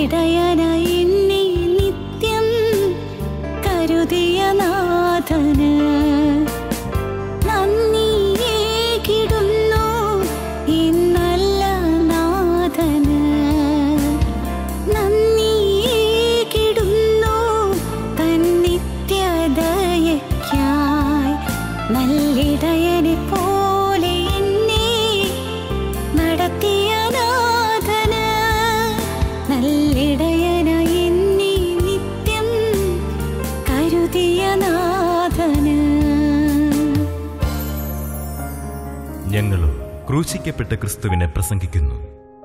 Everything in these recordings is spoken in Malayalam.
നല്ലിടയനായി എന്നെ നിത്യം കരുതിയ നാഥന് നന്ദിയേകിടുന്നു ഈ നല്ല നാഥന് നന്ദിയേകിടുന്നു തൻ നിത്യദയയ്ക്കായി നല്ലിടയനെ പോലെ എന്നെ നടത്തിയ നാഥന് നല്ലിടയനായി എന്നെ നിത്യം കരുതിയ നാഥന് ഞങ്ങളും ക്രൂശിക്കപ്പെട്ട ക്രിസ്തുവിനെ പ്രസംഗിക്കുന്നു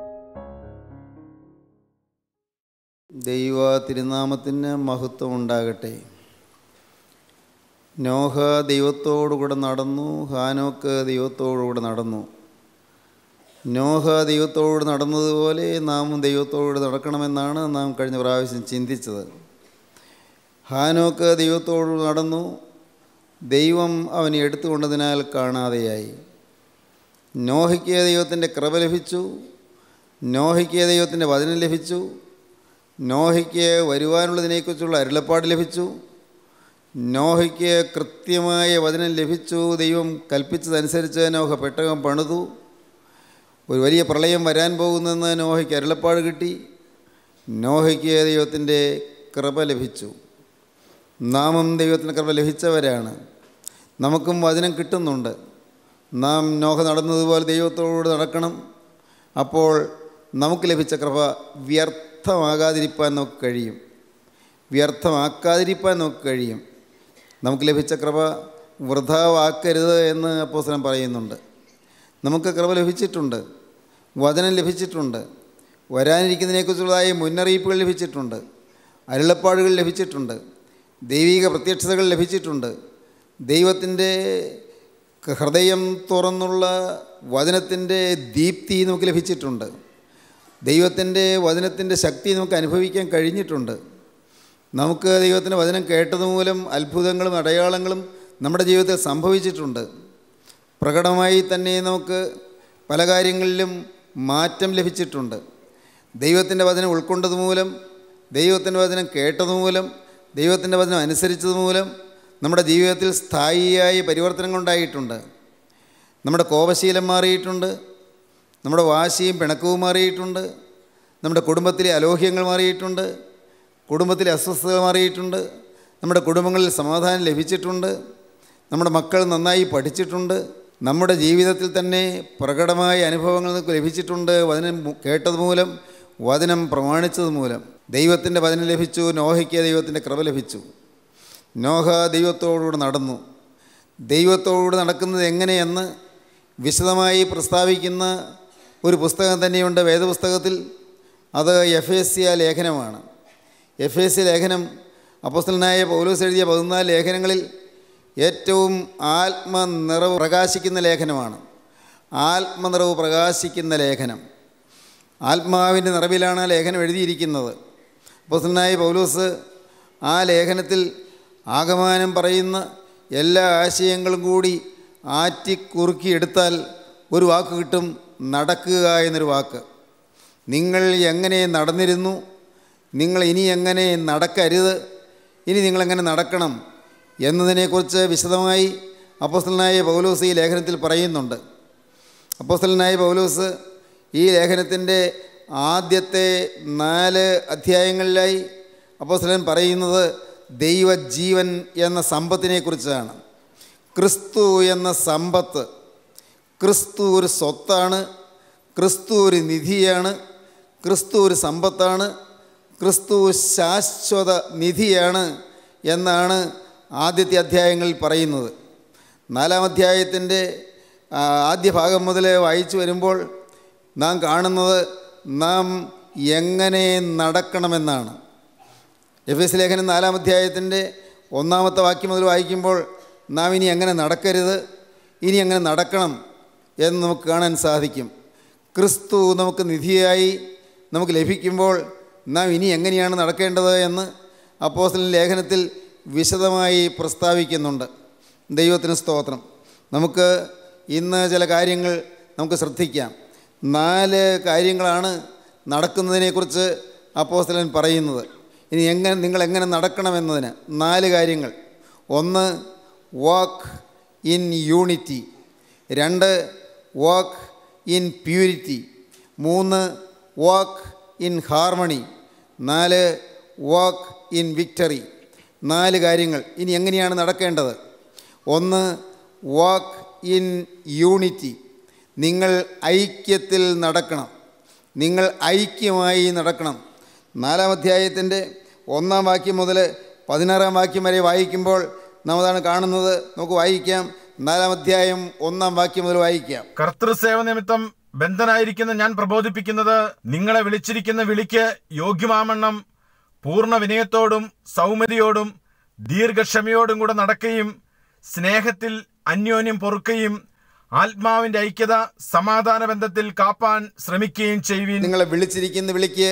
ദൈവ തിരുനാമത്തിന് മഹത്വം ഉണ്ടാകട്ടെ നോഹ ദൈവത്തോടുകൂടെ നടന്നു ഹാനോക്ക് ദൈവത്തോടുകൂടെ നടന്നു നോഹ ദൈവത്തോട് നടന്നതുപോലെ നാമും ദൈവത്തോട് നടക്കണമെന്നാണ് നാം കഴിഞ്ഞ പ്രാവശ്യം ചിന്തിച്ചത് ഹാനോക്ക് ദൈവത്തോട് നടന്നു ദൈവം അവനെ എടുത്തുകൊണ്ടതിനാൽ കാണാതെയായി നോഹയ്ക്ക് ദൈവത്തിൻ്റെ കൃപ ലഭിച്ചു നോഹയ്ക്ക് ദൈവത്തിൻ്റെ വചനം ലഭിച്ചു നോഹയ്ക്ക് വരുവാനുള്ളതിനെക്കുറിച്ചുള്ള അരുളപ്പാട് ലഭിച്ചു നോഹയ്ക്ക് കൃത്യമായ വചനം ലഭിച്ചു ദൈവം കൽപ്പിച്ചതനുസരിച്ച് നോഹ പെട്ടകം പണിതു ഒരു വലിയ പ്രളയം വരാൻ പോകുന്നെന്ന് നോഹയ്ക്ക് അരുളപ്പാട് കിട്ടി നോഹയ്ക്ക് ദൈവത്തിൻ്റെ കൃപ ലഭിച്ചു നാമും ദൈവത്തിൻ്റെ കൃപ ലഭിച്ചവരാണ് നമുക്കും വചനം കിട്ടുന്നുണ്ട് നാം നോഹ നടന്നതുപോലെ ദൈവത്തോട് നടക്കണം അപ്പോൾ നമുക്ക് ലഭിച്ച കൃപ വ്യർത്ഥമാകാതിരിക്കാൻ നമുക്ക് കഴിയും വ്യർത്ഥമാക്കാതിരിക്കാൻ നമുക്ക് കഴിയും നമുക്ക് ലഭിച്ച കൃപ വൃഥാവാക്കരുത് എന്ന് അപ്പോസ്തലൻ പറയുന്നുണ്ട് നമുക്ക് കൃപ ലഭിച്ചിട്ടുണ്ട് വചനം ലഭിച്ചിട്ടുണ്ട് വരാനിരിക്കുന്നതിനെക്കുറിച്ചുള്ളതായ മുന്നറിയിപ്പുകൾ ലഭിച്ചിട്ടുണ്ട് അരുളപ്പാടുകൾ ലഭിച്ചിട്ടുണ്ട് ദൈവിക പ്രത്യക്ഷതകൾ ലഭിച്ചിട്ടുണ്ട് ദൈവത്തിൻ്റെ ഹൃദയം തുറന്നുള്ള വചനത്തിൻ്റെ ദീപ്തി നമുക്ക് ലഭിച്ചിട്ടുണ്ട് ദൈവത്തിൻ്റെ വചനത്തിൻ്റെ ശക്തി നമുക്ക് അനുഭവിക്കാൻ കഴിഞ്ഞിട്ടുണ്ട് നമുക്ക് ദൈവത്തിൻ്റെ വചനം കേട്ടതുമൂലം അത്ഭുതങ്ങളും അടയാളങ്ങളും നമ്മുടെ ജീവിതത്തിൽ സംഭവിച്ചിട്ടുണ്ട് പ്രകടമായി തന്നെ നമുക്ക് പല കാര്യങ്ങളിലും മാറ്റം ലഭിച്ചിട്ടുണ്ട് ദൈവത്തിൻ്റെ വചനം ഉൾക്കൊണ്ടത് മൂലം ദൈവത്തിൻ്റെ വചനം കേട്ടത് മൂലം ദൈവത്തിൻ്റെ വചനം അനുസരിച്ചത് മൂലം നമ്മുടെ ജീവിതത്തിൽ സ്ഥായിയായ പരിവർത്തനങ്ങൾ ഉണ്ടായിട്ടുണ്ട് നമ്മുടെ കോപശീലം മാറിയിട്ടുണ്ട് നമ്മുടെ വാശിയും പിണക്കവും മാറിയിട്ടുണ്ട് നമ്മുടെ കുടുംബത്തിലെ അലോഹ്യങ്ങൾ മാറിയിട്ടുണ്ട് കുടുംബത്തിലെ അസ്വസ്ഥതകൾ മാറിയിട്ടുണ്ട് നമ്മുടെ കുടുംബങ്ങളിൽ സമാധാനം ലഭിച്ചിട്ടുണ്ട് നമ്മുടെ മക്കൾ നന്നായി പഠിച്ചിട്ടുണ്ട് നമ്മുടെ ജീവിതത്തിൽ തന്നെ പ്രകടമായ അനുഭവങ്ങൾ നമുക്ക് ലഭിച്ചിട്ടുണ്ട് വചനം മു- കേട്ടത് മൂലം വചനം പ്രമാണിച്ചത് മൂലം ദൈവത്തിൻ്റെ വചനം ലഭിച്ചു നോഹയ്ക്ക് ദൈവത്തിൻ്റെ കൃപ ലഭിച്ചു നോഹ ദൈവത്തോടുകൂടെ നടന്നു ദൈവത്തോടുകൂടെ നടക്കുന്നത് എങ്ങനെയെന്ന് വിശദമായി പ്രസ്താവിക്കുന്ന ഒരു പുസ്തകം തന്നെയുണ്ട് വേദപുസ്തകത്തിൽ അത് എഫ് എസ് സി ലേഖനമാണ് എഫ് എസ് സി ലേഖനം അപ്പോസ്തലനായ പൗലോസ് എഴുതിയ പതിനാല് ലേഖനങ്ങളിൽ ഏറ്റവും ആത്മനിറവ് പ്രകാശിക്കുന്ന ലേഖനമാണ് ആത്മനിറവ് പ്രകാശിക്കുന്ന ലേഖനം ആത്മാവിൻ്റെ നിറവിലാണ് ആ ലേഖനം എഴുതിയിരിക്കുന്നത് അപ്പോസ്തലനായ പൗലോസ് ആ ലേഖനത്തിൽ ആഗമാനം പറയുന്ന എല്ലാ ആശയങ്ങളും കൂടി ആറ്റിക്കുറുക്കി എടുത്താൽ ഒരു വാക്ക് കിട്ടും നടക്കുക എന്നൊരു വാക്ക് നിങ്ങൾ എങ്ങനെ നടന്നിരുന്നു നിങ്ങൾ ഇനി എങ്ങനെ നടക്കരുത് ഇനി നിങ്ങളെങ്ങനെ നടക്കണം എന്നതിനെക്കുറിച്ച് വിശദമായി അപ്പോസ്തലനായ പൗലോസ് ഈ ലേഖനത്തിൽ പറയുന്നുണ്ട് അപ്പോസ്തലനായ പൗലോസ് ഈ ലേഖനത്തിൻ്റെ ആദ്യത്തെ നാല് അധ്യായങ്ങളിലായി അപ്പോസ്തലൻ പറയുന്നത് ദൈവജീവൻ എന്ന സമ്പത്തിനെക്കുറിച്ചാണ് ക്രിസ്തു എന്ന സമ്പത്ത് ക്രിസ്തു ഒരു സ്വത്താണ് ക്രിസ്തു ഒരു നിധിയാണ് ക്രിസ്തു ഒരു സമ്പത്താണ് ക്രിസ്തു ശാശ്വത നിധിയാണ് എന്നാണ് ആദ്യത്തെ അധ്യായങ്ങളിൽ പറയുന്നത് നാലാം അധ്യായത്തിൻ്റെ ആ, ആദ്യ ഭാഗം മുതൽ വായിച്ചു വരുമ്പോൾ നാം കാണുന്നത് നാം എങ്ങനെ നടക്കണമെന്നാണ് എഫ് എസ് ലേഖനം നാലാം അധ്യായത്തിൻ്റെ ഒന്നാമത്തെ വാക്യം മുതൽ വായിക്കുമ്പോൾ നാം ഇനി എങ്ങനെ നടക്കരുത് ഇനി എങ്ങനെ നടക്കണം എന്ന് നമുക്ക് കാണാൻ സാധിക്കും ക്രിസ്തു നമുക്ക് നിധിയായി നമുക്ക് ലഭിക്കുമ്പോൾ നാം ഇനി എങ്ങനെയാണ് നടക്കേണ്ടത് എന്ന് അപ്പോസ്തലൻ ലേഖനത്തിൽ വിശദമായി പ്രസ്താവിക്കുന്നുണ്ട് ദൈവത്തിന് സ്തോത്രം നമുക്ക് ഇന്ന് ചില കാര്യങ്ങൾ നമുക്ക് ശ്രദ്ധിക്കാം നാല് കാര്യങ്ങളാണ് നടക്കുന്നതിനെക്കുറിച്ച് അപ്പോസ്തലൻ പറയുന്നത് ഇനി എങ്ങനെ നിങ്ങൾ എങ്ങനെ നടക്കണമെന്നതിന് നാല് കാര്യങ്ങൾ ഒന്ന് വാക്ക് ഇൻ യൂണിറ്റി രണ്ട് വാക്ക് ഇൻ പ്യൂരിറ്റി മൂന്ന് വാക്ക് ഇൻ ഹാർമണി നാല് വാക്ക് ഇൻ വിക്ടറി നാല് കാര്യങ്ങൾ ഇനി എങ്ങനെയാണ് നടക്കേണ്ടത് ഒന്ന് വാക്ക് ഇൻ യൂണിറ്റി നിങ്ങൾ ഐക്യത്തിൽ നടക്കണം നിങ്ങൾ ഐക്യമായി നടക്കണം നാലാം അധ്യായത്തിൻ്റെ ഒന്നാം വാക്യം മുതൽ പതിനാറാം വാക്യം വരെ വായിക്കുമ്പോൾ നാം അതാണ് കാണുന്നത് നമുക്ക് വായിക്കാം നാലാം അധ്യായം ഒന്നാം വാക്യം മുതൽ വായിക്കാം കർത്തൃസേവ നിമിത്തം ബന്ധനായിരിക്കുന്ന ഞാൻ പ്രബോധിപ്പിക്കുന്നത് നിങ്ങളെ വിളിച്ചിരിക്കുന്ന വിളിക്ക് യോഗ്യമാമണ്ണം പൂർണ്ണ വിനയത്തോടും സൗമ്യതയോടും ദീർഘക്ഷമയോടും കൂടെ നടക്കുകയും സ്നേഹത്തിൽ അന്യോന്യം പൊറുക്കുകയും ആത്മാവിന്റെ ഐക്യത സമാധാന ബന്ധത്തിൽ കാപ്പാൻ ശ്രമിക്കുകയും ചെയ്യുവീൻ നിങ്ങളെ വിളിച്ചിരിക്കുന്ന വിളിക്ക്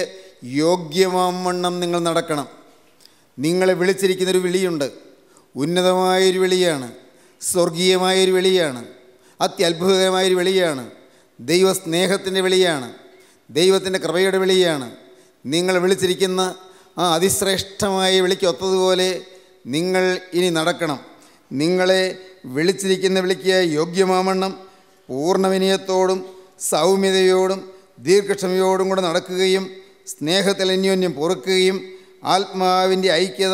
യോഗ്യമാവണ്ണം നിങ്ങൾ നടക്കണം നിങ്ങളെ വിളിച്ചിരിക്കുന്നൊരു വിളിയുണ്ട് ഉന്നതമായൊരു വിളിയാണ് സ്വർഗീയമായൊരു വിളിയാണ് അത്യത്ഭുതകരമായൊരു വിളിയാണ് ദൈവസ്നേഹത്തിൻ്റെ വിളിയാണ് ദൈവത്തിൻ്റെ കൃപയുടെ വിളിയാണ് നിങ്ങൾ വിളിച്ചിരിക്കുന്ന ആ അതിശ്രേഷ്ഠമായ വിളിക്ക് ഒത്തതുപോലെ നിങ്ങൾ ഇനി നടക്കണം നിങ്ങളെ വിളിച്ചിരിക്കുന്ന വിളിക്ക് യോഗ്യമാവണ്ണം പൂർണ്ണവിനയത്തോടും സൗമ്യതയോടും ദീർഘക്ഷമയോടും കൂടെ നടക്കുകയും സ്നേഹത്തിൽ അന്യോന്യം പൊറുക്കുകയും ആത്മാവിൻ്റെ ഐക്യത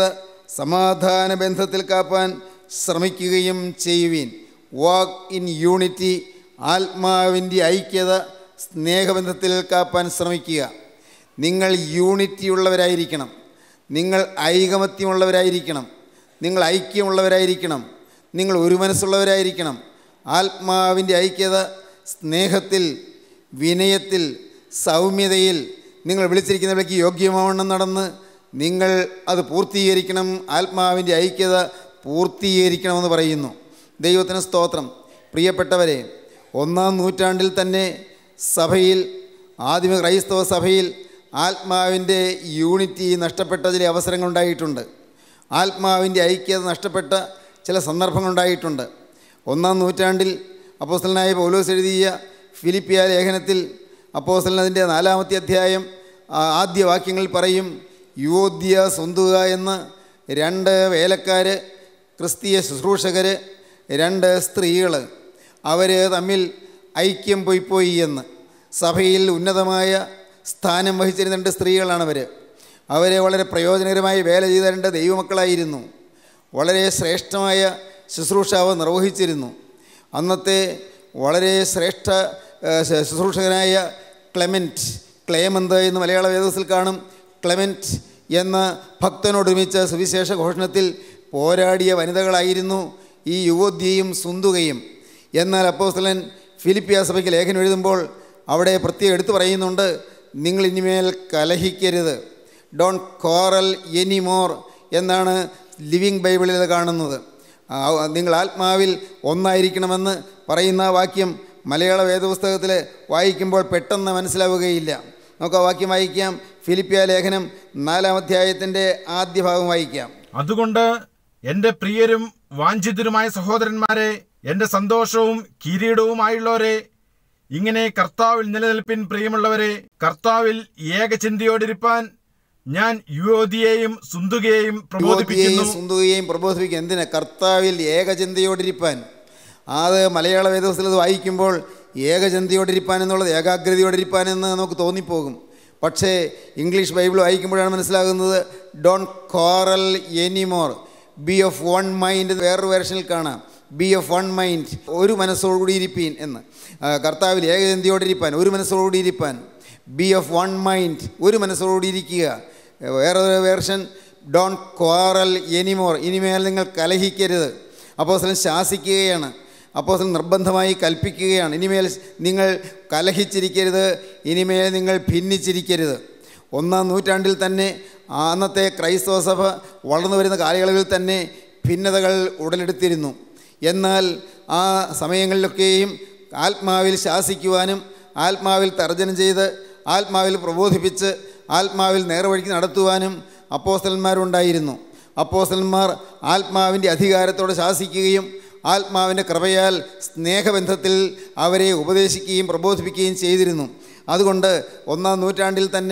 സമാധാന ബന്ധത്തിൽ കാപ്പാൻ ശ്രമിക്കുകയും ചെയ്യുവീൻ വാക്ക് ഇൻ യൂണിറ്റി ആത്മാവിൻ്റെ ഐക്യത സ്നേഹബന്ധത്തിൽ കാപ്പാൻ ശ്രമിക്കുക നിങ്ങൾ യൂണിറ്റി ഉള്ളവരായിരിക്കണം നിങ്ങൾ ഐകമത്യമുള്ളവരായിരിക്കണം നിങ്ങൾ ഐക്യമുള്ളവരായിരിക്കണം നിങ്ങൾ ഒരു മനസ്സുള്ളവരായിരിക്കണം ആത്മാവിൻ്റെ ഐക്യത സ്നേഹത്തിൽ വിനയത്തിൽ സൗമ്യതയിൽ നിങ്ങൾ വിളിച്ചിരിക്കുന്നവർക്ക് യോഗ്യമാവണ്ണം നടന്ന് നിങ്ങൾ അത് പൂർത്തീകരിക്കണം ആത്മാവിൻ്റെ ഐക്യത പൂർത്തീകരിക്കണമെന്ന് പറയുന്നു ദൈവത്തിന് സ്തോത്രം പ്രിയപ്പെട്ടവരെ ഒന്നാം നൂറ്റാണ്ടിൽ തന്നെ സഭയിൽ ആദിമ ക്രൈസ്തവ സഭയിൽ ആത്മാവിൻ്റെ യൂണിറ്റി നഷ്ടപ്പെട്ട ചില അവസരങ്ങളുണ്ടായിട്ടുണ്ട് ആത്മാവിൻ്റെ ഐക്യത നഷ്ടപ്പെട്ട ചില സന്ദർഭങ്ങളുണ്ടായിട്ടുണ്ട് ഒന്നാം നൂറ്റാണ്ടിൽ അപ്പോസ്റ്റലനായ പൗലോസ് എഴുതിയ ഫിലിപ്പിയ ലേഖനത്തിൽ അപ്പോസ്റ്റലൻ അതിൻ്റെ നാലാമത്തെ അധ്യായം ആ, ആദ്യ വാക്യങ്ങളിൽ പറയും യുവോദ്യ സ്വന്തുക എന്ന് രണ്ട് വേലക്കാർ ക്രിസ്തീയ ശുശ്രൂഷകർ രണ്ട് സ്ത്രീകൾ അവർ തമ്മിൽ ഐക്യം പോയിപ്പോയി എന്ന് സഭയിൽ ഉന്നതമായ സ്ഥാനം വഹിച്ചിരുന്ന രണ്ട് സ്ത്രീകളാണവർ അവരെ വളരെ പ്രയോജനകരമായി വേല ചെയ്ത രണ്ട് ദൈവമക്കളായിരുന്നു വളരെ ശ്രേഷ്ഠമായ ശുശ്രൂഷ അവർ നിർവഹിച്ചിരുന്നു അന്നത്തെ വളരെ ശ്രേഷ്ഠ ആ, ശ- ശുശ്രൂഷകനായ ക്ലെമൻറ്റ് ക്ലേമന്ത് എന്ന് മലയാള വേദത്തിൽ കാണും ക്ലെമൻറ്റ് എന്ന ഭക്തനോടൊരുമിച്ച സുവിശേഷ ഘോഷണത്തിൽ പോരാടിയ വനിതകളായിരുന്നു ഈ യുവോദ്യയും സുന്തുകയും എന്നാൽ അപ്പോസ്തലൻ ഫിലിപ്പിയ സഭയ്ക്ക് ലേഖനം എഴുതുമ്പോൾ അവിടെ പ്രത്യേകം എടുത്തു പറയുന്നുണ്ട് നിങ്ങൾ ഇനിമേൽ കലഹിക്കരുത് ഡോൺ കോറൽ എനിമോർ എന്നാണ് ലിവിങ് ബൈബിളിൽ ഇത് കാണുന്നത് ആ, നിങ്ങൾ ആത്മാവിൽ ഒന്നായിരിക്കണമെന്ന് പറയുന്ന ആ വാക്യം മലയാള വേദപുസ്തകത്തിൽ വായിക്കുമ്പോൾ പെട്ടെന്ന് മനസ്സിലാവുകയില്ല നമുക്ക് ആ വാക്യം വായിക്കാം ഫിലിപ്പിയ ലേഖനം നാലാം അധ്യായത്തിൻ്റെ ആദ്യ ഭാഗം വായിക്കാം അതുകൊണ്ട് എന്റെ പ്രിയരും വാഞ്ചിതരുമായ സഹോദരന്മാരെ എന്റെ സന്തോഷവും കിരീടവുമായുള്ളവരെ ഇങ്ങനെ കർത്താവിൽ നിലനിൽപ്പിൻ പ്രിയമുള്ളവരെ കർത്താവിൽ ഏകചിന്തയോടിരിപ്പാൻ ഞാൻ യുവതിയെയും സുന്ദുകയെയും പ്രബോധിപ്പിക്കുന്നു യുവതിയെയും സുന്ദുകയെയും പ്രബോധിപ്പിക്കും എന്തിന് കർത്താവിൽ ഏകചിന്തയോടിരിപ്പാൻ അത് മലയാള വേദവസ്ഥയിൽ അത് വായിക്കുമ്പോൾ ഏകചിന്തയോടിരിപ്പാൻ എന്നുള്ളത് ഏകാഗ്രതയോടിരിപ്പാൻ എന്ന് നമുക്ക് തോന്നിപ്പോകും പക്ഷേ ഇംഗ്ലീഷ് ബൈബിൾ വായിക്കുമ്പോഴാണ് മനസ്സിലാകുന്നത് don't quarrel anymore be of one mind വേറൊരു വേർഷനിൽ കാണാം ബി ഓഫ് വൺ മൈൻഡ് ഒരു മനസ്സോടുകൂടി ഇരിപ്പീൻ എന്ന് ആ, കർത്താവിൽ ഏകചിന്തയോടിരിപ്പാൻ ഒരു മനസ്സോടുകൂടി ഇരിപ്പാൻ ബി ഓഫ് വൺ മൈൻഡ് ഒരു മനസ്സോടുകൂടി ഇരിക്കുക വേറൊരു വേർഷൻ ഡോൺ ക്വാറൽ എനിമോർ ഇനിമേൽ നിങ്ങൾ കലഹിക്കരുത് അപ്പോസ്തലൻ ശാസിക്കുകയാണ് അപ്പോസ്തലൻ നിർബന്ധമായി കൽപ്പിക്കുകയാണ് ഇനിമേൽ നിങ്ങൾ കലഹിച്ചിരിക്കരുത് ഇനിമേൽ നിങ്ങൾ ഭിന്നിച്ചിരിക്കരുത് ഒന്നാം നൂറ്റാണ്ടിൽ തന്നെ അന്നത്തെ ക്രൈസ്തവ സഭ വളർന്നു വരുന്ന കാലയളവിൽ തന്നെ ഭിന്നതകൾ ഉടലെടുത്തിരുന്നു എന്നാൽ ആ സമയങ്ങളിലൊക്കെയും ആത്മാവിൽ ശാസിക്കുവാനും ആത്മാവിൽ തർജ്ജനം ചെയ്ത് ആത്മാവിൽ പ്രബോധിപ്പിച്ച് ആത്മാവിൽ നേർവഴിക്ക് നടത്തുവാനും അപ്പോസ്തലന്മാരുണ്ടായിരുന്നു അപ്പോസ്തലന്മാർ ആത്മാവിൻ്റെ അധികാരത്തോടെ ശാസിക്കുകയും ആത്മാവിൻ്റെ കൃപയാൽ സ്നേഹബന്ധത്തിൽ അവരെ ഉപദേശിക്കുകയും പ്രബോധിപ്പിക്കുകയും ചെയ്തിരുന്നു അതുകൊണ്ട് ഒന്നാം നൂറ്റാണ്ടിൽ തന്നെ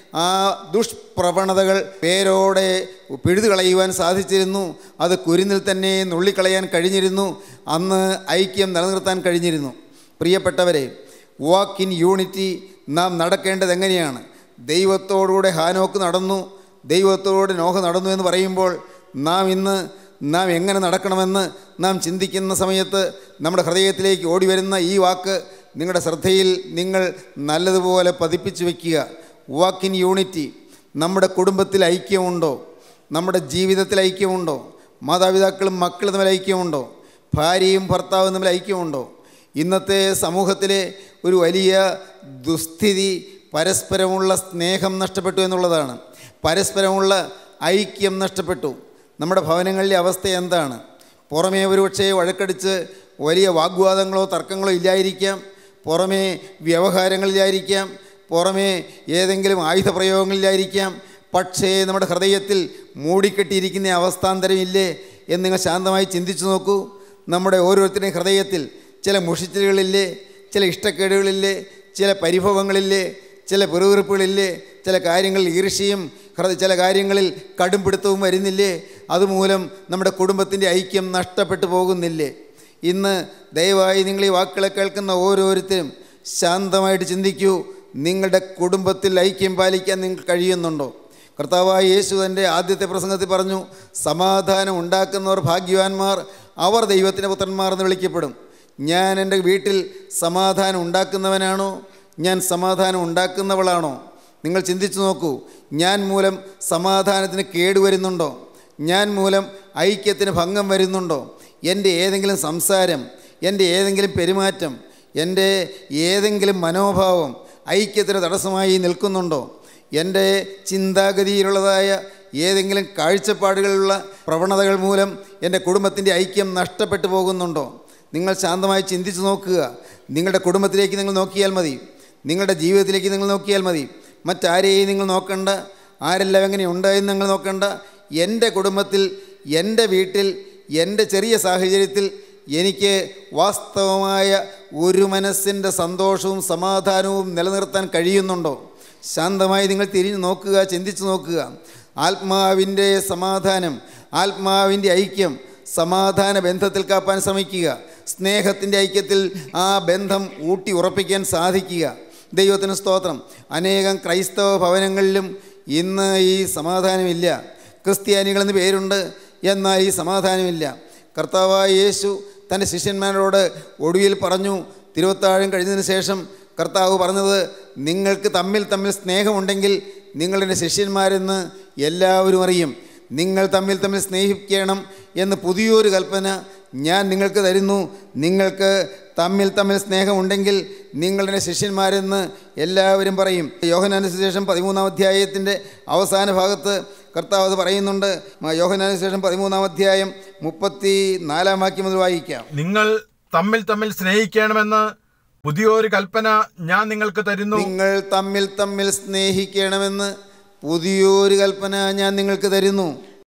ആ ദുഷ്പ്രവണതകൾ പേരോടെ പിഴുതു കളയുവാൻ സാധിച്ചിരുന്നു അത് കുരുന്നിൽ തന്നെ നുള്ളിക്കളയാൻ കഴിഞ്ഞിരുന്നു അന്ന് ഐക്യം നിലനിർത്താൻ കഴിഞ്ഞിരുന്നു പ്രിയപ്പെട്ടവരെ വാക്ക് ഇൻ യൂണിറ്റി നാം നടക്കേണ്ടത് എങ്ങനെയാണ് ദൈവത്തോടുകൂടെ ഹാനോക്ക് നടന്നു ദൈവത്തോട് നോഹ നടന്നു എന്ന് പറയുമ്പോൾ നാം ഇന്ന് നാം എങ്ങനെ നടക്കണമെന്ന് നാം ചിന്തിക്കുന്ന സമയത്ത് നമ്മുടെ ഹൃദയത്തിലേക്ക് ഓടി വരുന്ന ഈ വാക്ക് നിങ്ങളുടെ ശ്രദ്ധയിൽ നിങ്ങൾ നല്ലതുപോലെ പതിപ്പിച്ചു വയ്ക്കുക വാക്ക് ഇൻ യൂണിറ്റി നമ്മുടെ കുടുംബത്തിൽ ഐക്യമുണ്ടോ നമ്മുടെ ജീവിതത്തിൽ ഐക്യമുണ്ടോ മാതാപിതാക്കളും മക്കളും തമ്മിൽ ഐക്യമുണ്ടോ ഭാര്യയും ഭർത്താവും തമ്മിൽ ഐക്യമുണ്ടോ ഇന്നത്തെ സമൂഹത്തിലെ ഒരു വലിയ ദുസ്ഥിതി പരസ്പരമുള്ള സ്നേഹം നഷ്ടപ്പെട്ടു എന്നുള്ളതാണ് പരസ്പരമുള്ള ഐക്യം നഷ്ടപ്പെട്ടു നമ്മുടെ ഭവനങ്ങളിലെ അവസ്ഥ എന്താണ് പുറമേ ഒരുപക്ഷെ വഴക്കടിച്ച് വലിയ വാഗ്വാദങ്ങളോ തർക്കങ്ങളോ ഇല്ലായിരിക്കാം പുറമേ വ്യവഹാരങ്ങളിലായിരിക്കാം പുറമേ ഏതെങ്കിലും ആയുധ പ്രയോഗങ്ങളിലായിരിക്കാം പക്ഷേ നമ്മുടെ ഹൃദയത്തിൽ മൂടിക്കെട്ടിയിരിക്കുന്ന അവസ്ഥാന്തരമില്ലേ എന്ന് നിങ്ങൾ ശാന്തമായി ചിന്തിച്ചു നോക്കൂ നമ്മുടെ ഓരോരുത്തരുടെയും ഹൃദയത്തിൽ ചില മുഷിച്ചിലുകളില്ലേ ചില ഇഷ്ടക്കേടുകളില്ലേ ചില പരിഭവങ്ങളില്ലേ ചില പെറുവിറുപ്പുകളില്ലേ ചില കാര്യങ്ങളിൽ ഈർഷ്യയും ഹൃദയ ചില കാര്യങ്ങളിൽ കടുംപിടുത്തവും വരുന്നില്ലേ അതുമൂലം നമ്മുടെ കുടുംബത്തിൻ്റെ ഐക്യം നഷ്ടപ്പെട്ടു പോകുന്നില്ലേ ഇന്ന് ദയവായി നിങ്ങൾ ഈ വാക്കുകളെ കേൾക്കുന്ന ഓരോരുത്തരും ശാന്തമായിട്ട് ചിന്തിക്കൂ നിങ്ങളുടെ കുടുംബത്തിൽ ഐക്യം പാലിക്കാൻ നിങ്ങൾക്ക് കഴിയുന്നുണ്ടോ കർത്താവായ യേശു തൻ്റെ ആദ്യത്തെ പ്രസംഗത്തിൽ പറഞ്ഞു സമാധാനം ഉണ്ടാക്കുന്നവർ ഭാഗ്യവാന്മാർ അവർ ദൈവത്തിൻ്റെ പുത്രന്മാർ എന്ന് വിളിക്കപ്പെടും ഞാൻ എൻ്റെ വീട്ടിൽ സമാധാനം ഉണ്ടാക്കുന്നവനാണോ ഞാൻ സമാധാനം ഉണ്ടാക്കുന്നവളാണോ നിങ്ങൾ ചിന്തിച്ചു നോക്കൂ ഞാൻ മൂലം സമാധാനത്തിന് കേടുവരുന്നുണ്ടോ ഞാൻ മൂലം ഐക്യത്തിന് ഭംഗം വരുന്നുണ്ടോ എൻ്റെ ഏതെങ്കിലും സംസാരം എൻ്റെ ഏതെങ്കിലും പെരുമാറ്റം എൻ്റെ ഏതെങ്കിലും മനോഭാവം ഐക്യത്തിന് തടസ്സമായി നിൽക്കുന്നുണ്ടോ എൻ്റെ ചിന്താഗതിയിലുള്ളതായ ഏതെങ്കിലും കാഴ്ചപ്പാടുകളുള്ള പ്രവണതകൾ മൂലം എൻ്റെ കുടുംബത്തിൻ്റെ ഐക്യം നഷ്ടപ്പെട്ടു പോകുന്നുണ്ടോ നിങ്ങൾ ശാന്തമായി ചിന്തിച്ചു നോക്കുക നിങ്ങളുടെ കുടുംബത്തിലേക്ക് നിങ്ങൾ നോക്കിയാൽ മതി നിങ്ങളുടെ ജീവിതത്തിലേക്ക് നിങ്ങൾ നോക്കിയാൽ മതി മറ്റാരെയും നിങ്ങൾ നോക്കണ്ട ആരെല്ലാം എങ്ങനെ ഉണ്ടായെന്ന് നിങ്ങൾ നോക്കണ്ട എൻ്റെ കുടുംബത്തിൽ എൻ്റെ വീട്ടിൽ എൻ്റെ ചെറിയ സാഹചര്യത്തിൽ എനിക്ക് വാസ്തവമായ ഒരു മനസ്സിൻ്റെ സന്തോഷവും സമാധാനവും നിലനിർത്താൻ കഴിയുന്നുണ്ടോ ശാന്തമായി നിങ്ങൾ തിരിഞ്ഞു നോക്കുക ചിന്തിച്ചു നോക്കുക ആത്മാവിൻ്റെ സമാധാനം ആത്മാവിൻ്റെ ഐക്യം സമാധാന ബന്ധത്തിൽ കാപ്പാൻ ശ്രമിക്കുക സ്നേഹത്തിൻ്റെ ഐക്യത്തിൽ ആ ബന്ധം ഊട്ടി ഉറപ്പിക്കാൻ സാധിക്കുക ദൈവത്തിന് സ്തോത്രം അനേകം ക്രൈസ്തവ ഭവനങ്ങളിലും ഇന്ന് ഈ സമാധാനമില്ല ക്രിസ്ത്യാനികളെന്ന് പേരുണ്ട് എന്നാൽ ഈ സമാധാനമില്ല കർത്താവായ യേശു തൻ്റെ ശിഷ്യന്മാരോട് ഒടുവിൽ പറഞ്ഞു തിരുവത്താഴം കഴിഞ്ഞതിന് ശേഷം കർത്താവ് പറഞ്ഞത് നിങ്ങൾക്ക് തമ്മിൽ തമ്മിൽ സ്നേഹമുണ്ടെങ്കിൽ നിങ്ങളുടെ ശിഷ്യന്മാരെന്ന് എല്ലാവരും അറിയും നിങ്ങൾ തമ്മിൽ തമ്മിൽ സ്നേഹിക്കണം എന്ന് പുതിയൊരു കൽപ്പന ഞാൻ നിങ്ങൾക്ക് തരുന്നു നിങ്ങൾക്ക് തമ്മിൽ തമ്മിൽ സ്നേഹമുണ്ടെങ്കിൽ നിങ്ങളുടെ ശിഷ്യന്മാരെന്ന് എല്ലാവരും പറയും യോഹനാന് ശേഷം പതിമൂന്നാം അധ്യായത്തിൻ്റെ അവസാന ഭാഗത്ത് കർത്താവ് അത് പറയുന്നുണ്ട് യോഹനാന് ശേഷം പതിമൂന്നാം അധ്യായം മുപ്പത്തി നാലാം വാക്യം മുതൽ വായിക്കാം നിങ്ങൾ തമ്മിൽ തമ്മിൽ സ്നേഹിക്കണമെന്ന് പുതിയൊരു കൽപ്പന ഞാൻ നിങ്ങൾക്ക് തരുന്നു നിങ്ങൾ തമ്മിൽ തമ്മിൽ സ്നേഹിക്കണമെന്ന് പുതിയൊരു കൽപ്പന ഞാൻ നിങ്ങൾക്ക് തരുന്നു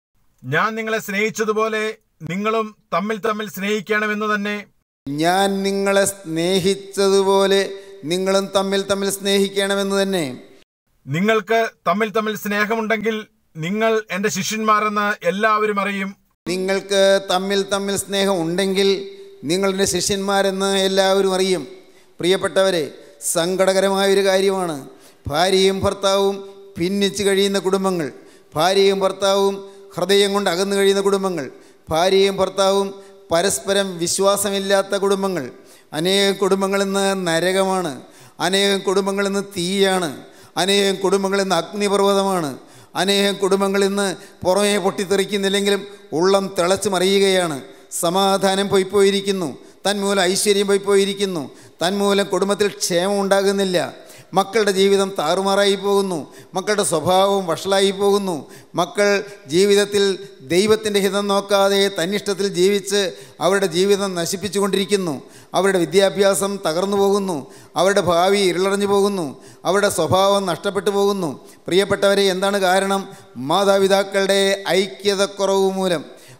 ഞാൻ നിങ്ങളെ സ്നേഹിച്ചതുപോലെ നിങ്ങളും തമ്മിൽ തമ്മിൽ സ്നേഹിക്കണമെന്ന് തന്നെ ഞാൻ നിങ്ങളെ സ്നേഹിച്ചതുപോലെ നിങ്ങളും തമ്മിൽ തമ്മിൽ സ്നേഹിക്കണമെന്ന് തന്നെ നിങ്ങൾക്ക് തമ്മിൽ തമ്മിൽ സ്നേഹമുണ്ടെങ്കിൽ നിങ്ങൾ എന്റെ ശിഷ്യന്മാരെന്ന് എല്ലാവരും അറിയും നിങ്ങൾക്ക് തമ്മിൽ തമ്മിൽ സ്നേഹം ഉണ്ടെങ്കിൽ നിങ്ങളുടെ ശിഷ്യന്മാരെന്ന് എല്ലാവരും അറിയും പ്രിയപ്പെട്ടവരെ സങ്കടകരമായൊരു കാര്യമാണ് ഭാര്യയും ഭർത്താവും ഭിന്നിച്ച് കഴിയുന്ന കുടുംബങ്ങൾ ഭാര്യയും ഭർത്താവും ഹൃദയം കൊണ്ട് അകന്നു കഴിയുന്ന കുടുംബങ്ങൾ ഭാര്യയും ഭർത്താവും പരസ്പരം വിശ്വാസമില്ലാത്ത കുടുംബങ്ങൾ അനേകം കുടുംബങ്ങളിൽ നിന്ന് നരകമാണ് അനേകം കുടുംബങ്ങളിൽ നിന്ന് തീയാണ് അനേകം കുടുംബങ്ങളിൽ നിന്ന് അഗ്നിപർവ്വതമാണ് അനേകം കുടുംബങ്ങളിൽ നിന്ന് പുറമേ പൊട്ടിത്തെറിക്കുന്നില്ലെങ്കിലും ഉള്ളം തിളച്ച് മറിയുകയാണ് സമാധാനം പോയിപ്പോയിരിക്കുന്നു തന്മൂലം ഐശ്വര്യം പോയിപ്പോയിരിക്കുന്നു തന്മൂലം കുടുംബത്തിൽ ക്ഷേമം ഉണ്ടാകുന്നില്ല മക്കളുടെ ജീവിതം താറുമാറായി പോകുന്നു മക്കളുടെ സ്വഭാവം വഷളായി പോകുന്നു മക്കൾ ജീവിതത്തിൽ ദൈവത്തിൻ്റെ ഹിതം നോക്കാതെ തന്നിഷ്ടത്തിൽ ജീവിച്ച് അവരുടെ ജീവിതം നശിപ്പിച്ചുകൊണ്ടിരിക്കുന്നു അവരുടെ വിദ്യാഭ്യാസം തകർന്നു പോകുന്നു അവരുടെ ഭാവി ഇരുളറിഞ്ഞു പോകുന്നു അവരുടെ സ്വഭാവം നഷ്ടപ്പെട്ടു പോകുന്നു പ്രിയപ്പെട്ടവരെ എന്താണ് കാരണം മാതാപിതാക്കളുടെ ഐക്യതക്കുറവ് മൂലം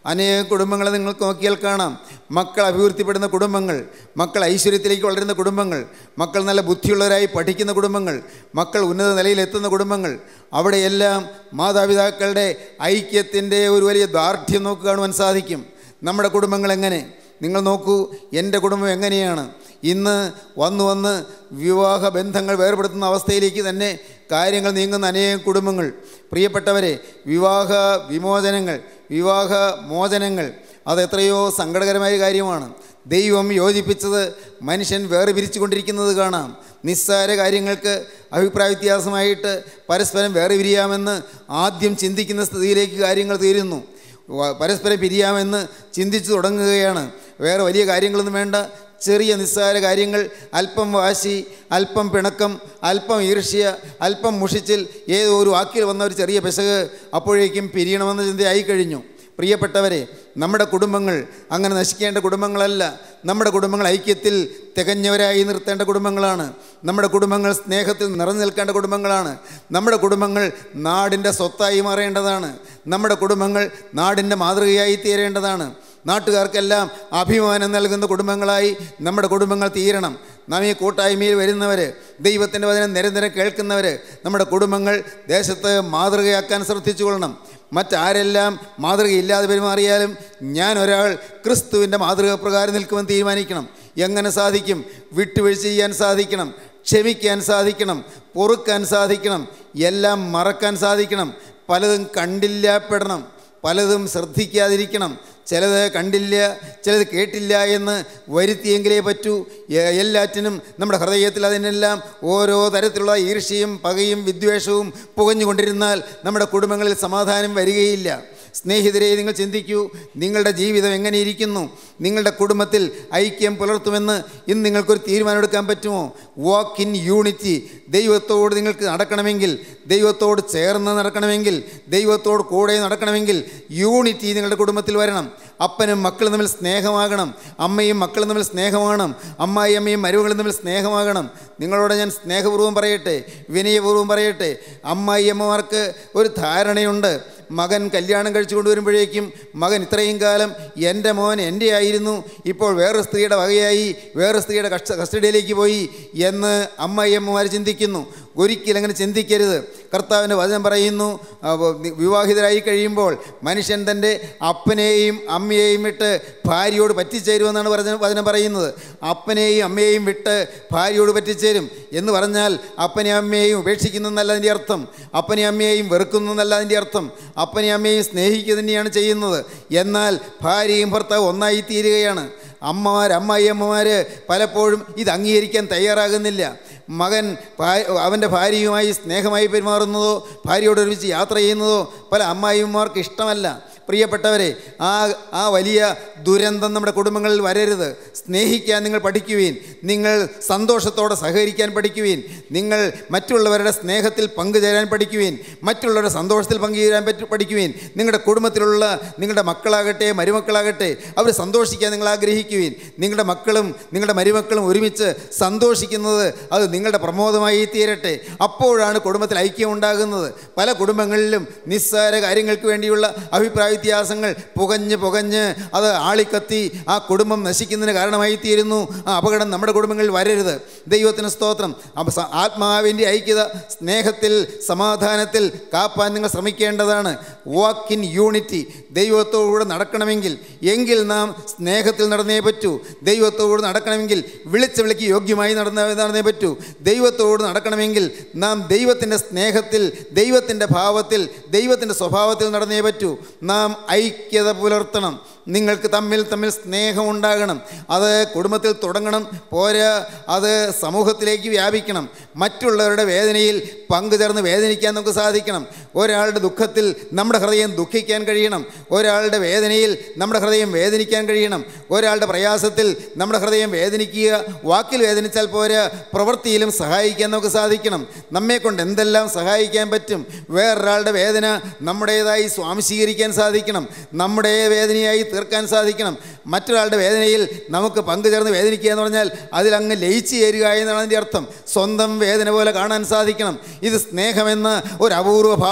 അനേക കുടുംബങ്ങളെ നിങ്ങൾക്ക് നോക്കിയാൽ കാണാം മക്കൾ അഭിവൃദ്ധിപ്പെടുന്ന കുടുംബങ്ങൾ മക്കൾ ഐശ്വര്യത്തിലേക്ക് വളരുന്ന കുടുംബങ്ങൾ മക്കൾ നല്ല ബുദ്ധിയുള്ളവരായി പഠിക്കുന്ന കുടുംബങ്ങൾ മക്കൾ ഉന്നത നിലയിലെത്തുന്ന കുടുംബങ്ങൾ അവിടെയെല്ലാം മാതാപിതാക്കളുടെ ഐക്യത്തിൻ്റെ ഒരു വലിയ ദാർഢ്യം നോക്കി കാണുവാൻ സാധിക്കും നമ്മുടെ കുടുംബങ്ങൾ എങ്ങനെ നിങ്ങൾ നോക്കൂ എൻ്റെ കുടുംബം എങ്ങനെയാണ് ഇന്ന് വന്നു വന്ന് വിവാഹ ബന്ധങ്ങൾ വേർപെടുത്തുന്ന അവസ്ഥയിലേക്ക് തന്നെ കാര്യങ്ങൾ നീങ്ങുന്ന അനേകം കുടുംബങ്ങൾ പ്രിയപ്പെട്ടവരെ വിവാഹ വിമോചനങ്ങൾ വിവാഹ മോചനങ്ങൾ അത് എത്രയോ സങ്കടകരമായ കാര്യമാണ് ദൈവം യോജിപ്പിച്ചത് മനുഷ്യൻ വേറെ പിരിച്ചുകൊണ്ടിരിക്കുന്നത് കാണാം നിസ്സാര കാര്യങ്ങൾക്ക് അഭിപ്രായ വ്യത്യാസമായിട്ട് പരസ്പരം വേറെ പിരിയാമെന്ന് ആദ്യം ചിന്തിക്കുന്ന സ്ഥിതിയിലേക്ക് കാര്യങ്ങൾ തീരുന്നു വ- പരസ്പരം പിരിയാമെന്ന് ചിന്തിച്ചു തുടങ്ങുകയാണ് വേറെ വലിയ കാര്യങ്ങളൊന്നും വേണ്ട ചെറിയ നിസ്സാര കാര്യങ്ങൾ അല്പം വാശി അല്പം പിണക്കം അല്പം ഈർഷ്യ അല്പം മുഷിച്ചിൽ ഏതോ ഒരു വാക്കിൽ വന്ന ഒരു ചെറിയ പിശക് അപ്പോഴേക്കും പിരിയണമെന്ന ചിന്തയായി കഴിഞ്ഞു പ്രിയപ്പെട്ടവരെ നമ്മുടെ കുടുംബങ്ങൾ അങ്ങനെ നശിക്കേണ്ട കുടുംബങ്ങളല്ല നമ്മുടെ കുടുംബങ്ങൾ ഐക്യത്തിൽ തികഞ്ഞവരായി നിർത്തേണ്ട കുടുംബങ്ങളാണ് നമ്മുടെ കുടുംബങ്ങൾ സ്നേഹത്തിൽ നിറഞ്ഞു നിൽക്കേണ്ട കുടുംബങ്ങളാണ് നമ്മുടെ കുടുംബങ്ങൾ നാടിൻ്റെ സ്വത്തായി മാറേണ്ടതാണ് നമ്മുടെ കുടുംബങ്ങൾ നാടിൻ്റെ മാതൃകയായി തീരേണ്ടതാണ് നാട്ടുകാർക്കെല്ലാം അഭിമാനം നൽകുന്ന കുടുംബങ്ങളായി നമ്മുടെ കുടുംബങ്ങൾ തീരണം നാം ഈ കൂട്ടായ്മയിൽ വരുന്നവർ ദൈവത്തിൻ്റെ വചനം നിരന്തരം കേൾക്കുന്നവർ നമ്മുടെ കുടുംബങ്ങൾ ദേശത്ത് മാതൃകയാക്കാൻ ശ്രദ്ധിച്ചു കൊള്ളണം മറ്റാരെല്ലാം മാതൃകയില്ലാതെ പെരുമാറിയാലും ഞാൻ ഒരാൾ ക്രിസ്തുവിൻ്റെ മാതൃക പ്രകാരം നിൽക്കുമെന്ന് തീരുമാനിക്കണം എങ്ങനെ സാധിക്കും വിട്ടുവീഴ്ച ചെയ്യാൻ സാധിക്കണം ക്ഷമിക്കാൻ സാധിക്കണം പൊറുക്കാൻ സാധിക്കണം എല്ലാം മറക്കാൻ സാധിക്കണം പലതും കണ്ടില്ലാപ്പെടണം പലതും ശ്രദ്ധിക്കാതിരിക്കണം ചിലത് കണ്ടില്ല ചിലത് കേട്ടില്ല എന്ന് വരുത്തിയെങ്കിലേ പറ്റൂ എ- എല്ലാറ്റിനും നമ്മുടെ ഹൃദയത്തിൽ അതിനെല്ലാം ഓരോ തരത്തിലുള്ള ഈർഷ്യയും പകയും വിദ്വേഷവും പുകഞ്ഞുകൊണ്ടിരുന്നാൽ നമ്മുടെ കുടുംബങ്ങളിൽ സമാധാനം വരികയില്ല സ്നേഹിതരെ നിങ്ങൾ ചിന്തിക്കൂ നിങ്ങളുടെ ജീവിതം എങ്ങനെ ഇരിക്കുന്നു നിങ്ങളുടെ കുടുംബത്തിൽ ഐക്യം പുലർത്തുമെന്ന് ഇന്ന് നിങ്ങൾക്കൊരു തീരുമാനമെടുക്കാൻ പറ്റുമോ വാക്ക് ഇൻ യൂണിറ്റി ദൈവത്തോട് നിങ്ങൾക്ക് നടക്കണമെങ്കിൽ ദൈവത്തോട് ചേർന്ന് നടക്കണമെങ്കിൽ ദൈവത്തോട് കൂടെ നടക്കണമെങ്കിൽ യൂണിറ്റി നിങ്ങളുടെ കുടുംബത്തിൽ വരണം അപ്പനും മക്കളും തമ്മിൽ സ്നേഹമാകണം അമ്മയും മക്കളും തമ്മിൽ സ്നേഹമാകണം അമ്മായി അമ്മയും മരുമകളും തമ്മിൽ സ്നേഹമാകണം നിങ്ങളോട് ഞാൻ സ്നേഹപൂർവ്വം പറയട്ടെ വിനയപൂർവ്വം പറയട്ടെ അമ്മായി അമ്മമാർക്ക് ഒരു ധാരണയുണ്ട് മകൻ കല്യാണം കഴിച്ചു കൊണ്ടുവരുമ്പോഴേക്കും മകൻ ഇത്രയും കാലം എൻ്റെ മോൻ എൻ്റെ ആയിരുന്നു ഇപ്പോൾ വേറൊരു സ്ത്രീയുടെ വകയായി വേറെ സ്ത്രീയുടെ കസ്റ്റ കസ്റ്റഡിയിലേക്ക് പോയി എന്ന് അമ്മയമ്മമാർ ചിന്തിക്കുന്നു ഒരിക്കലും അങ്ങനെ ചിന്തിക്കരുത് കർത്താവിൻ്റെ വചനം പറയുന്നു ആ, വ- വിവാഹിതരായി കഴിയുമ്പോൾ മനുഷ്യൻ തൻ്റെ അപ്പനെയും അമ്മയെയും വിട്ട് ഭാര്യയോട് പറ്റിച്ചേരുമെന്നാണ് പറഞ്ഞ വചനം പറയുന്നത് അപ്പനെയും അമ്മയെയും വിട്ട് ഭാര്യയോട് പറ്റിച്ചേരും എന്ന് പറഞ്ഞാൽ അപ്പനെയും അമ്മയെയും ഉപേക്ഷിക്കുന്നു എന്നല്ല അതിൻ്റെ അർത്ഥം അപ്പനെയും അമ്മയെയും വെറുക്കുന്നു എന്നല്ല അതിൻ്റെ അർത്ഥം അപ്പനെയും അമ്മയെയും സ്നേഹിക്കുക തന്നെയാണ് ചെയ്യുന്നത് എന്നാൽ ഭാര്യയും ഭർത്താവ് ഒന്നായി തീരുകയാണ് അമ്മമാർ അമ്മായിയമ്മമാർ പലപ്പോഴും ഇത് അംഗീകരിക്കാൻ തയ്യാറാകുന്നില്ല മകൻ ഭാ- അവൻ്റെ ഭാര്യയുമായി സ്നേഹമായി പെരുമാറുന്നതോ ഭാര്യയോട് ഒരുമിച്ച് യാത്ര ചെയ്യുന്നതോ പല അമ്മായിമാർക്ക് ഇഷ്ടമല്ല പ്രിയപ്പെട്ടവരെ ആ ആ വലിയ ദുരന്തം നമ്മുടെ കുടുംബങ്ങളിൽ വരരുത് സ്നേഹിക്കാൻ നിങ്ങൾ പഠിക്കുവീൻ നിങ്ങൾ സന്തോഷത്തോടെ സഹകരിക്കാൻ പഠിക്കുവീൻ നിങ്ങൾ മറ്റുള്ളവരുടെ സ്നേഹത്തിൽ പങ്കുചേരാൻ പഠിക്കുവീൻ മറ്റുള്ളവരുടെ സന്തോഷത്തിൽ പങ്കുചേരാൻ പറ്റി പഠിക്കുവീൻ നിങ്ങളുടെ കുടുംബത്തിലുള്ള നിങ്ങളുടെ മക്കളാകട്ടെ മരുമക്കളാകട്ടെ അവർ സന്തോഷിക്കാൻ നിങ്ങൾ ആഗ്രഹിക്കുവീൻ നിങ്ങളുടെ മക്കളും നിങ്ങളുടെ മരുമക്കളും ഒരുമിച്ച് സന്തോഷിക്കുന്നത് അത് നിങ്ങളുടെ പ്രമോദമായി തീരട്ടെ അപ്പോഴാണ് കുടുംബത്തിൽ ഐക്യം ഉണ്ടാകുന്നത് പല കുടുംബങ്ങളിലും നിസ്സാര കാര്യങ്ങൾക്ക് വേണ്ടിയുള്ള അഭിപ്രായ വ്യത്യാസങ്ങൾ പുകഞ്ഞ് പുകഞ്ഞ് അത് ആളിക്കത്തി ആ കുടുംബം നശിക്കുന്നതിന് കാരണമായി തീരുന്നു ആ അപകടം നമ്മുടെ കുടുംബങ്ങളിൽ വരരുത് ദൈവത്തിന് സ്തോത്രം അപ്പ സ- ആത്മാവിൻ്റെ ഐക്യത സ്നേഹത്തിൽ സമാധാനത്തിൽ കാപ്പാൻ നിങ്ങൾ ശ്രമിക്കേണ്ടതാണ് വാക്ക് ഇൻ യൂണിറ്റി ദൈവത്തോടുകൂടെ നടക്കണമെങ്കിൽ എങ്കിൽ നാം സ്നേഹത്തിൽ നടന്നേ പറ്റൂ ദൈവത്തോട് നടക്കണമെങ്കിൽ വിളിച്ച് വിളിക്ക് യോഗ്യമായി നടന്ന നടന്നേ പറ്റൂ ദൈവത്തോട് നടക്കണമെങ്കിൽ നാം ദൈവത്തിൻ്റെ സ്നേഹത്തിൽ ദൈവത്തിൻ്റെ ഭാവത്തിൽ ദൈവത്തിൻ്റെ സ്വഭാവത്തിൽ നടന്നേ പറ്റൂ നാം ഐക്യത പുലർത്തണം നിങ്ങൾക്ക് തമ്മിൽ തമ്മിൽ സ്നേഹം ഉണ്ടാകണം അത് കുടുംബത്തിൽ തുടങ്ങണം പോരാ അത് സമൂഹത്തിലേക്ക് വ്യാപിക്കണം മറ്റുള്ളവരുടെ വേദനയിൽ പങ്കുചേർന്ന് വേദനിക്കാൻ നമുക്ക് സാധിക്കണം ഒരാളുടെ ദുഃഖത്തിൽ നമ്മുടെ ഹൃദയം ദുഃഖിക്കാൻ കഴിയണം ഒരാളുടെ വേദനയിൽ നമ്മുടെ ഹൃദയം വേദനിക്കാൻ കഴിയണം ഒരാളുടെ പ്രയാസത്തിൽ നമ്മുടെ ഹൃദയം വേദനിക്കുക വാക്കിൽ വേദനിച്ചാൽ പോരാ പ്രവൃത്തിയിലും സഹായിക്കാൻ നമുക്ക് സാധിക്കണം നമ്മെ കൊണ്ട് എന്തെല്ലാം സഹായിക്കാൻ പറ്റും വേറൊരാളുടെ വേദന നമ്മുടേതായി സ്വാംശീകരിക്കാൻ സാധിക്കണം നമ്മുടെ വേദനയായി തീർക്കാൻ സാധിക്കണം മറ്റൊരാളുടെ വേദനയിൽ നമുക്ക് പങ്കുചേർന്ന് വേദനിക്കുക എന്ന് പറഞ്ഞാൽ അതിലങ്ങ് ലയിച്ചു ചേരുക എന്നാണ് അതിൻ്റെ അർത്ഥം സ്വന്തം വേദന പോലെ കാണാൻ സാധിക്കണം ഇത് സ്നേഹമെന്ന ഒരു അപൂർവ ഭാവം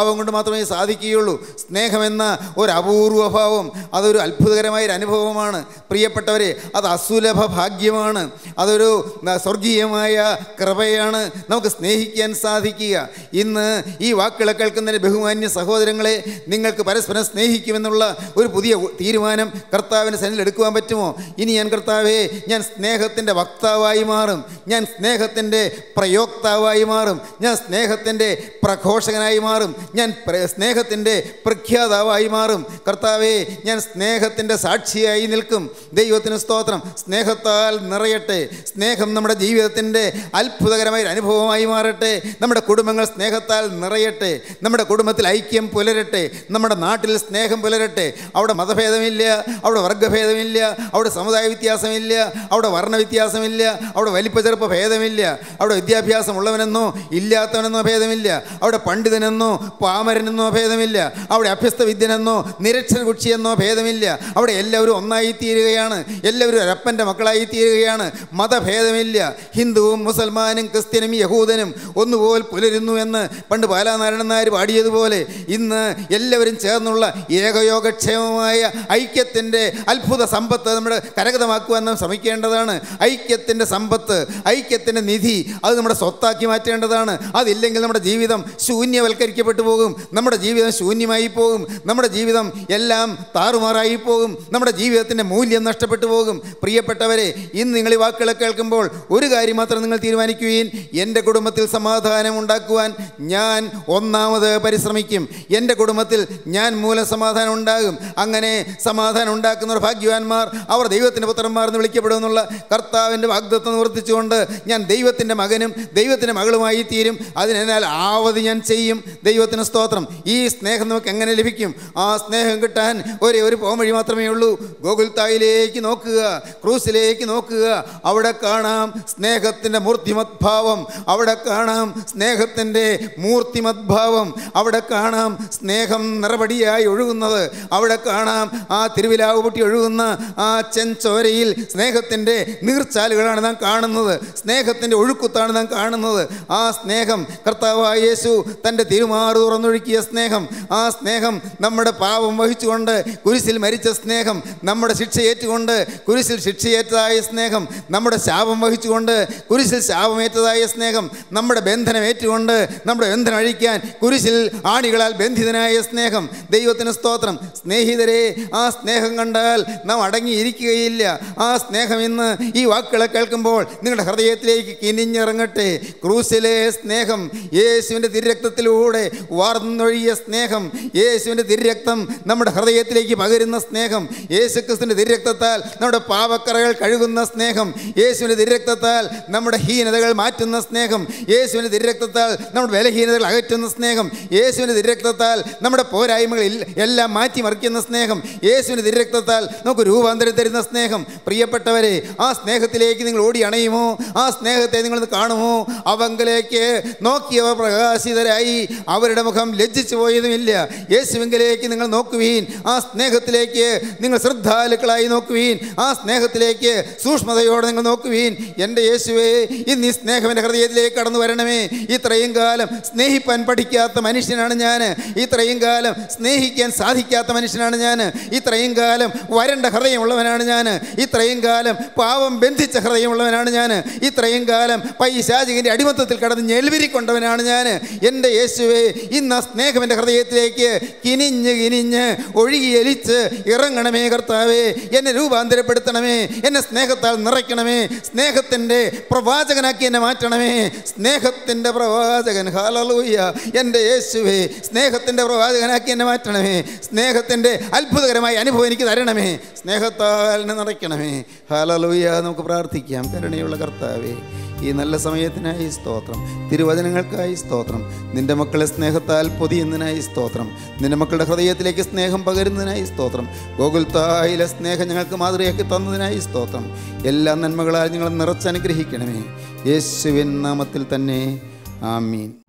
ഭാവം കൊണ്ട് മാത്രമേ സാധിക്കുകയുള്ളൂ സ്നേഹമെന്ന ഒരു അപൂർവ ഭാവം അതൊരു അത്ഭുതകരമായ ഒരു അനുഭവമാണ് പ്രിയപ്പെട്ടവരെ അത് അസുലഭ ഭാഗ്യമാണ് അതൊരു ന- സ്വർഗീയമായ കൃപയാണ് നമുക്ക് സ്നേഹിക്കാൻ സാധിക്കുക ഇന്ന് ഈ വാക്കുകളെ കേൾക്കുന്നതിന് ബഹുമാന്യ സഹോദരങ്ങളെ നിങ്ങൾക്ക് പരസ്പരം സ്നേഹിക്കുമെന്നുള്ള ഒരു പുതിയ ഉ- തീരുമാനം കർത്താവിൻ്റെ സന്നിധിയിൽ എടുക്കുവാൻ പറ്റുമോ ഇനി ഞാൻ കർത്താവെ ഞാൻ സ്നേഹത്തിൻ്റെ വക്താവായി മാറും ഞാൻ സ്നേഹത്തിൻ്റെ പ്രയോക്താവായി മാറും ഞാൻ സ്നേഹത്തിൻ്റെ പ്രഘോഷകനായി മാറും ഞാൻ പ്ര- സ്നേഹത്തിൻ്റെ പ്രഖ്യാതാവായി മാറും കർത്താവെ ഞാൻ സ്നേഹത്തിൻ്റെ സാക്ഷിയായി നിൽക്കും ദൈവത്തിന് സ്തോത്രം സ്നേഹത്താൽ നിറയട്ടെ സ്നേഹം നമ്മുടെ ജീവിതത്തിൻ്റെ അത്ഭുതകരമായ ഒരു അനുഭവമായി മാറട്ടെ നമ്മുടെ കുടുംബങ്ങൾ സ്നേഹത്താൽ നിറയട്ടെ നമ്മുടെ കുടുംബത്തിൽ ഐക്യം പുലരട്ടെ നമ്മുടെ നാട്ടിൽ സ്നേഹം പുലരട്ടെ അവിടെ മതഭേദമില്ല അവിടെ വർഗഭേദമില്ല അവിടെ സമുദായ വ്യത്യാസമില്ല അവിടെ വർണ്ണ വ്യത്യാസമില്ല അവിടെ വലിപ്പ ചെറുപ്പ ഭേദമില്ല അവിടെ വിദ്യാഭ്യാസമുള്ളവനെന്നോ ഇല്ലാത്തവനെന്നോ ഭേദമില്ല അവിടെ പണ്ഡിതനെന്നോ പാമരനെന്നോ ഭേദമില്ല അവിടെ അഭ്യസ്ത വിദ്യനെന്നോ നിരക്ഷര കുക്ഷിയെന്നോ ഭേദമില്ല അവിടെ എല്ലാവരും ഒന്നായി തീരുകയാണ് എല്ലാവരും ഒരപ്പൻ്റെ മക്കളായി തീരുകയാണ് മതഭേദമില്ല ഹിന്ദുവും മുസൽമാനും ക്രിസ്ത്യനും യഹൂദനും ഒന്നുപോൽ പുലരുന്നു എന്ന് പണ്ട് പാലാനാരായണൻ നായർ പാടിയതുപോലെ ഇന്ന് എല്ലാവരും ചേർന്നുള്ള ഏകയോഗക്ഷേമമായ ഐക്യത്തിൻ്റെ അത്ഭുത സമ്പത്ത് നമ്മുടെ കരഗതമാക്കുവാൻ നാം ശ്രമിക്കേണ്ടതാണ് ഐക്യത്തിൻ്റെ സമ്പത്ത് ഐക്യത്തിൻ്റെ നിധി അത് നമ്മുടെ സ്വത്താക്കി മാറ്റേണ്ടതാണ് അതില്ലെങ്കിൽ നമ്മുടെ ജീവിതം ശൂന്യവൽക്കരിക്കപ്പെട്ടു പോകും നമ്മുടെ ജീവിതം ശൂന്യമായി പോകും നമ്മുടെ ജീവിതം എല്ലാം താറുമാറായി പോകും നമ്മുടെ ജീവിതത്തിൻ്റെ മൂല്യം നഷ്ടപ്പെട്ടു പോകും പ്രിയപ്പെട്ടവരെ ഇന്ന് നിങ്ങൾ ഈ വാക്കുകളെ കേൾക്കുമ്പോൾ ഒരു കാര്യം മാത്രം നിങ്ങൾ തീരുമാനിക്കുകയും എൻ്റെ കുടുംബത്തിൽ സമാധാനം ഉണ്ടാക്കുവാൻ ഞാൻ ഒന്നാമത് പരിശ്രമിക്കും എൻ്റെ കുടുംബത്തിൽ ഞാൻ മൂലം സമാധാനം ഉണ്ടാകും അങ്ങനെ സമാധാനം ഉണ്ടാക്കുന്നവർ ഭാഗ്യവാന്മാർ അവർ ദൈവത്തിൻ്റെ പുത്രന്മാർ എന്ന് വിളിക്കപ്പെടുമെന്നുള്ള കർത്താവിൻ്റെ വാഗ്ദത്വം നിവർത്തിച്ചുകൊണ്ട് ഞാൻ ദൈവത്തിൻ്റെ മകനും ദൈവത്തിൻ്റെ മകളുമായി തീരും അതിനെന്നാൽ ആവത് ഞാൻ ചെയ്യും ദൈവത്തിന് സ്തോത്രം ഈ സ്നേഹം നമുക്ക് എങ്ങനെ ലഭിക്കും ആ സ്നേഹം കിട്ടാൻ ഒരേ ഒരു പോംവഴി മാത്രമേ ഉള്ളൂ ഗോകുൽത്തായിലേക്ക് നോക്കുക ക്രൂസിലേക്ക് നോക്കുക അവിടെ കാണാം സ്നേഹത്തിൻ്റെ മൂർത്തിമത് ഭാവം അവിടെ കാണാം സ്നേഹത്തിൻ്റെ മൂർത്തിമത് ഭാവം അവിടെ കാണാം സ്നേഹം നിറപടിയായി ഒഴുകുന്നത് അവിടെ കാണാം ആ തിരുവിലാവ് പൊട്ടി ഒഴുകുന്ന ആ ചെഞ്ചോരയിൽ സ്നേഹത്തിൻ്റെ നീർച്ചാലുകളാണ് നാം കാണുന്നത് സ്നേഹത്തിൻ്റെ ഒഴുക്കുത്താണ് നാം കാണുന്നത് ആ സ്നേഹം കർത്താവായ യേശു തൻ്റെ തിരുമാറ് തുറന്നൊഴുക്കിയ സ്നേഹം ആ സ്നേഹം നമ്മുടെ പാപം വഹിച്ചുകൊണ്ട് കുരിശിൽ മരിച്ച സ്നേഹം നമ്മുടെ ശിക്ഷ ഏറ്റുകൊണ്ട് കുരിശിൽ ശിക്ഷയേറ്റതായ സ്നേഹം നമ്മുടെ ശാപം വഹിച്ചുകൊണ്ട് കുരിശിൽ ശാപമേറ്റതായ സ്നേഹം നമ്മുടെ ബന്ധനം ഏറ്റുകൊണ്ട് നമ്മുടെ ബന്ധനം അഴിക്കാൻ കുരിശിൽ ആണികളാൽ ബന്ധിതനായ സ്നേഹം ദൈവത്തിന് സ്തോത്രം സ്നേഹിതരെ ആ സ്നേഹം കണ്ടാൽ നാം അടങ്ങിയിരിക്കുകയില്ല ആ സ്നേഹം ഇന്ന് ഈ വാക്കുകളെ കേൾക്കുമ്പോൾ നിങ്ങളുടെ ഹൃദയത്തിലേക്ക് കിനിഞ്ഞിറങ്ങട്ടെ ക്രൂസിലെ സ്നേഹം യേശുവിൻ്റെ തിരുരക്തത്തിലൂടെ വാർന്നൊഴിയ സ്നേഹം യേശുവിൻ്റെ തിരുരക്തം നമ്മുടെ ഹൃദയത്തിലേക്ക് പകരുന്ന സ്നേഹം യേശു ക്രിസ്തുവിൻ്റെ തിരുരക്തത്താൽ നമ്മുടെ പാവക്കറകൾ കഴുകുന്ന സ്നേഹം യേശുവിൻ്റെ തിരുരക്തത്താൽ നമ്മുടെ ഹീനതകൾ മാറ്റുന്ന സ്നേഹം യേശുവിൻ്റെ തിരുരക്തത്താൽ നമ്മുടെ ബലഹീനതകൾ അകറ്റുന്ന സ്നേഹം യേശുവിൻ്റെ തിരുരക്തത്താൽ നമ്മുടെ പോരായ്മകൾ ഇൽ- എല്ലാം മാറ്റിമറിക്കുന്ന സ്നേഹം യേശുവിൻ്റെ തിരുരക്തത്താൽ നമുക്ക് രൂപാന്തരം തരുന്ന സ്നേഹം പ്രിയപ്പെട്ടവരെ ആ സ്നേഹത്തിലേക്ക് നിങ്ങൾ ഓടി അണയുമോ ആ സ്നേഹത്തെ നിങ്ങൾ കാണുമോ അവങ്കിലേക്ക് നോക്കിയവർ പ്രകാശിതരായി അവരുടെ മുഖം ലജ്ജിച്ചു പോയതുമില്ല യേശുവിങ്കിലേക്ക് നിങ്ങൾ നോക്കുവീൻ ആ സ്നേഹത്തിലേക്ക് നിങ്ങൾ ശ്രദ്ധാലുക്കളായി നോക്കുവീൻ ആ സ്നേഹത്തിലേക്ക് സൂക്ഷ്മതയോടെ നിങ്ങൾ നോക്കുവീൻ എൻ്റെ യേശുവേ ഇന്ന് ഈ സ്നേഹം എൻ്റെ ഹൃദയത്തിലേക്ക് കടന്നു വരണമേ ഇത്രയും കാലം സ്നേഹിപ്പാൻ പഠിക്കാത്ത മനുഷ്യനാണ് ഞാൻ ഇത്രയും കാലം സ്നേഹിക്കാൻ സാധിക്കാത്ത മനുഷ്യനാണ് ഞാൻ ഇത്രയും കാലം വരണ്ട ഹൃദയമുള്ളവനാണ് ഞാൻ ഇത്രയും കാലം പാവം ബന്ധിച്ച ഹൃദയമുള്ളവനാണ് ഞാൻ ഇത്രയും കാലം പൈശാചികൻ്റെ അടിമത്തത്തിൽ കടന്ന് ഞെൽവിരിക്കൊണ്ടവനാണ് ഞാൻ എൻ്റെ യേശുവേ ഇന്ന് ആ സ്നേഹം എൻ്റെ ഹൃദയത്തിലേക്ക് കിനിഞ്ഞ് കിനിഞ്ഞ് ഒഴുകിയലിച്ച് ഇറങ്ങണമേ കർത്താവേ എന്നെ രൂപാന്തരപ്പെടുത്തണമേ എന്നെ സ്നേഹത്താൽ നിറയ്ക്കണമേ സ്നേഹത്തിൻ്റെ പ്രവാചകനാക്കി എന്നെ മാറ്റണമേ സ്നേഹത്തിൻ്റെ പ്രവാചകൻ ഹാലലൂയ എൻ്റെ യേശുവേ സ്നേഹത്തിൻ്റെ പ്രവാചകനാക്കി എന്നെ മാറ്റണമേ സ്നേഹത്തിൻ്റെ അത്ഭുതകരമായ അനുഭവം എനിക്ക് തരണമേ സ്നേഹത്താൽ എന്നെ നിറയ്ക്കണമേ ഹാലലൂയ നമുക്ക് പ്രാർത്ഥിക്കാം കരുണയുള്ള കർത്താവേ ഈ നല്ല സമയത്തിനായി സ്തോത്രം തിരുവചനങ്ങൾക്കായി സ്തോത്രം നിന്റെ മക്കളെ സ്നേഹത്താൽ പൊതിയുന്നതിനായി സ്തോത്രം നിന്റെ മക്കളുടെ ഹൃദയത്തിലേക്ക് സ്നേഹം പകരുന്നതിനായി സ്തോത്രം ഗോകുൽത്തായിലെ സ്നേഹം ഞങ്ങൾക്ക് മാതൃകയാക്കി തന്നതിനായി സ്തോത്രം എല്ലാ നന്മകളാൽ ഞങ്ങൾ നിറച്ചനുഗ്രഹിക്കണമേ യേശുവിൻ നാമത്തിൽ തന്നെ ആമീൻ